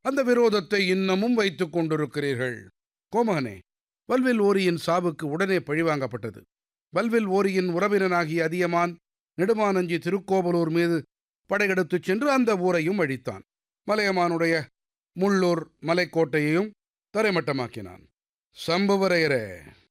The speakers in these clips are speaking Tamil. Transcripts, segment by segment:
அந்த விரோதத்தை இன்னமும் வைத்துக் கொண்டிருக்கிறீர்கள் கோமகனே வல்வில் ஓரியின் சாவுக்கு உடனே பழிவாங்கப்பட்டது வல்வில் ஓரியின் உறவினனாகிய அதியமான் நெடுமானஞ்சி திருக்கோவலூர் மீது படையெடுத்துச் சென்று அந்த ஊரையும் அழித்தான் மலையமானுடைய முள்ளூர் மலைக்கோட்டையையும் தரைமட்டமாக்கினான் சம்புவரையரே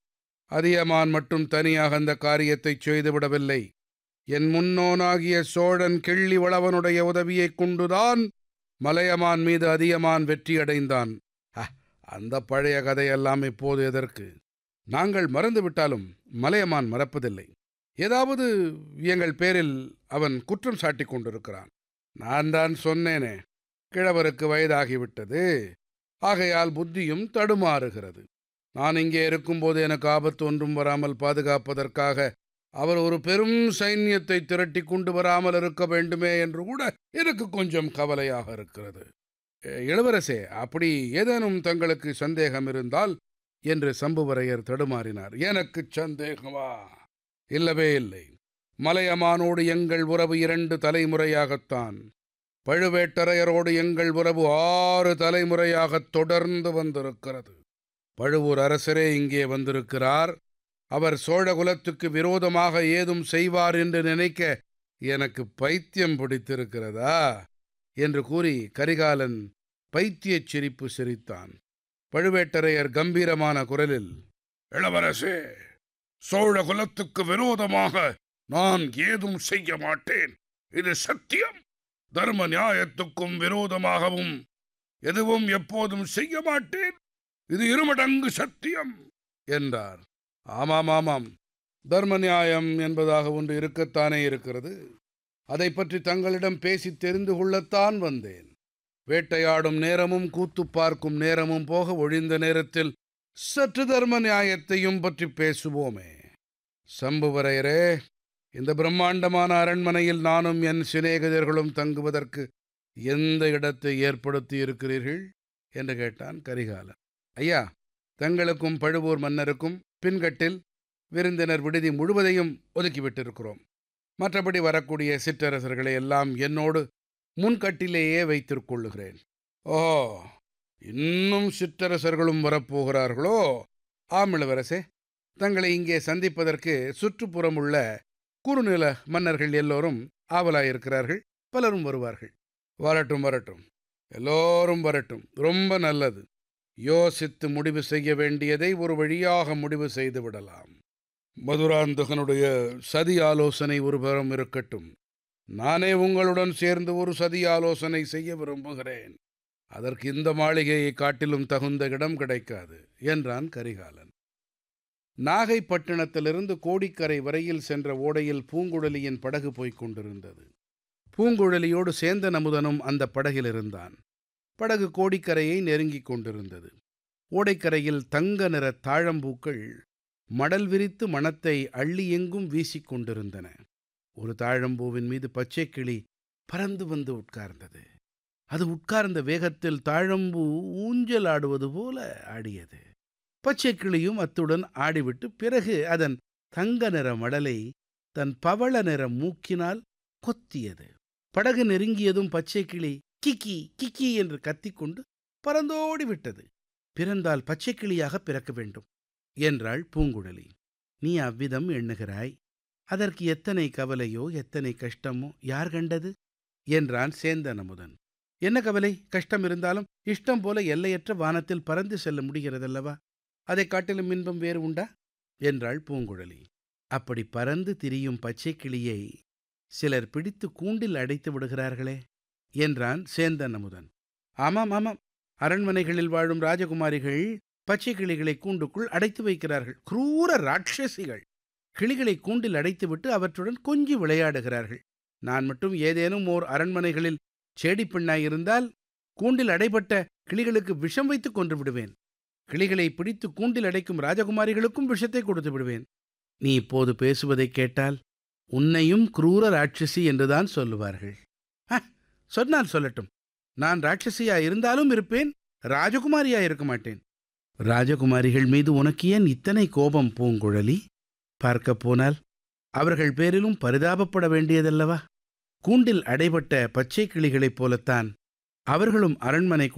அதியமான் மட்டும் தனியாக அந்த காரியத்தைச் செய்துவிடவில்லை என் முன்னோனாகிய சோழன் கிள்ளி வளவனுடைய உதவியைக் கொண்டுதான் மலையமான் மீது அதியமான் வெற்றியடைந்தான் அ, அந்த பழைய கதையெல்லாம் இப்போது எதற்கு நாங்கள் மறந்துவிட்டாலும் மலையமான் மறப்பதில்லை ஏதாவது எங்கள் பேரில் அவன் குற்றம் சாட்டிக் கொண்டிருக்கிறான் நான் தான் சொன்னேனே கிழவருக்கு வயதாகிவிட்டது ஆகையால் புத்தியும் தடுமாறுகிறது நான் இங்கே இருக்கும்போது எனக்கு ஆபத்து ஒன்றும் வராமல் பாதுகாப்பதற்காக அவர் ஒரு பெரும் சைன்யத்தை திரட்டி கொண்டு வராமல் இருக்க வேண்டுமே என்று கூட எனக்கு கொஞ்சம் கவலையாக இருக்கிறது எ, இளவரசே அப்படி ஏதேனும் தங்களுக்கு சந்தேகம் இருந்தால் என்று சம்புவரையர் தடுமாறினார் எனக்கு சந்தேகமா இல்லவே இல்லை மலையமானோடு எங்கள் உறவு இரண்டு தலைமுறையாகத்தான் பழுவேட்டரையரோடு எங்கள் உறவு ஆறு தலைமுறையாகத் தொடர்ந்து வந்திருக்கிறது பழுவூர் அரசரே இங்கே வந்திருக்கிறார் அவர் சோழ குலத்துக்கு விரோதமாக ஏதும் செய்வார் என்று நினைக்க எனக்கு பைத்தியம் பிடித்திருக்கிறதா என்று கூறி கரிகாலன் பைத்தியச் சிரிப்பு சிரித்தான் பழுவேட்டரையர் கம்பீரமான குரலில் இளவரசே சோழ குலத்துக்கு விரோதமாக நான் ஏதும் செய்ய மாட்டேன் இது சத்தியம் தர்ம நியாயத்துக்கும் விரோதமாகவும் எதுவும் எப்போதும் செய்ய மாட்டேன் இது இருமடங்கு சத்தியம் என்றார் ஆமாம் ஆமாம் தர்ம நியாயம் என்பதாக ஒன்று இருக்கத்தானே இருக்கிறது அதை பற்றி தங்களிடம் பேசி தெரிந்து கொள்ளத்தான் வந்தேன் வேட்டையாடும் நேரமும் கூத்து பார்க்கும் நேரமும் போக ஒழிந்த நேரத்தில் சற்று தர்ம நியாயத்தையும் பற்றி பேசுவோமே சம்புவரையரே இந்த பிரம்மாண்டமான அரண்மனையில் நானும் என் சிநேகிதர்களும் தங்குவதற்கு எந்த இடத்தை ஏற்படுத்தி இருக்கிறீர்கள் என்று கேட்டான் கரிகாலன் ஐயா தங்களுக்கும் பழுவூர் மன்னருக்கும் பின்கட்டில் விருந்தினர் விடுதி முழுவதையும் ஒதுக்கிவிட்டிருக்கிறோம் மற்றபடி வரக்கூடிய சிற்றரசர்களை எல்லாம் என்னோடு முன்கட்டிலேயே வைத்திருக் கொள்ளுகிறேன் ஓ இன்னும் சிற்றரசர்களும் வரப்போகிறார்களோ ஆம் இளவரசே தங்களை இங்கே சந்திப்பதற்கு சுற்றுப்புறம் உள்ள குறுநில மன்னர்கள் எல்லோரும் ஆவலாயிருக்கிறார்கள் பலரும் வருவார்கள் வரட்டும் வரட்டும் எல்லோரும் வரட்டும் ரொம்ப நல்லது யோசித்து முடிவு செய்ய வேண்டியதை ஒரு வழியாக முடிவு செய்து விடலாம் மதுராந்தகனுடைய சதி ஆலோசனை ஒரு புறம் இருக்கட்டும் நானே உங்களுடன் சேர்ந்து ஒரு சதி ஆலோசனை செய்ய விரும்புகிறேன் அதற்கு இந்த மாளிகையை காட்டிலும் தகுந்த இடம் கிடைக்காது என்றான் கரிகாலன் நாகைப்பட்டினத்திலிருந்து கோடிக்கரை வரையில் சென்ற ஓடையில் பூங்குழலியின் படகு போய்க் கொண்டிருந்தது பூங்குழலியோடு சேந்தன் அமுதனும் அந்த படகில் இருந்தான் படகு கோடிக்கரையை நெருங்கிக் கொண்டிருந்தது ஓடைக்கரையில் தங்க நிற தாழம்பூக்கள் மடல் விரித்து மணத்தை அள்ளி எங்கும் வீசிக் கொண்டிருந்தன ஒரு தாழம்பூவின் மீது பச்சை கிளி பறந்து வந்து உட்கார்ந்தது அது உட்கார்ந்த வேகத்தில் தாழம்பூ ஊஞ்சல் ஆடுவது போல ஆடியது பச்சை கிளியும் அத்துடன் ஆடிவிட்டு பிறகு அதன் தங்க நிற மடலை தன் பவள நிற மூக்கினால் கொத்தியது படகு நெருங்கியதும் பச்சை கிளி கிக்கி கிக்கி என்று கத்திக்கொண்டு பறந்தோடி விட்டது பிறந்தால் பச்சை கிளியாக பிறக்க வேண்டும் என்றாள் பூங்குழலி நீ அவ்விதம் எண்ணுகிறாய் அதற்கு எத்தனை கவலையோ எத்தனை கஷ்டமோ யார் கண்டது என்றான் சேந்தன் அமுதன் என்ன கவலை கஷ்டம் இருந்தாலும் இஷ்டம் போல எல்லையற்ற வானத்தில் பறந்து செல்ல முடிகிறதல்லவா அதைக் காட்டிலும் இன்பம் வேறு உண்டா என்றாள் பூங்குழலி அப்படி பறந்து திரியும் பச்சை கிளியை சிலர் பிடித்து கூண்டில் அடைத்து விடுகிறார்களே என்றான் சேந்தன் அமுதன் ஆமாம் ஆமாம் அரண்மனைகளில் வாழும் ராஜகுமாரிகள் பச்சை கிளிகளை கூண்டுக்குள் அடைத்து வைக்கிறார்கள் குரூர ராட்சசிகள் கிளிகளை கூண்டில் அடைத்துவிட்டு அவற்றுடன் கொஞ்சி விளையாடுகிறார்கள் நான் மட்டும் ஏதேனும் ஓர் அரண்மனைகளில் சேடிப் பெண்ணாயிருந்தால் கூண்டில் அடைபட்ட கிளிகளுக்கு விஷம் வைத்துக் கொன்று விடுவேன் கிளிகளை பிடித்து கூண்டில் அடைக்கும் ராஜகுமாரிகளுக்கும் விஷத்தை கொடுத்து விடுவேன் நீ இப்போது பேசுவதைக் கேட்டால் உன்னையும் குரூர ராட்சசி என்றுதான் சொல்லுவார்கள் "ஆ, சொன்னால் சொல்லட்டும் நான் ராட்சசியா இருந்தாலும் இருப்பேன் ராஜகுமாரியா இருக்க மாட்டேன் ராஜகுமாரிகள் மீது உனக்கு ஏன் இத்தனை கோபம் பூங்குழலி பார்க்கப் போனால் அவர்கள் பேரிலும் பரிதாபப்பட வேண்டியதல்லவா கூண்டில் அடைபட்ட பச்சை கிளிகளைப் போலத்தான் அவர்களும் அரண்மனை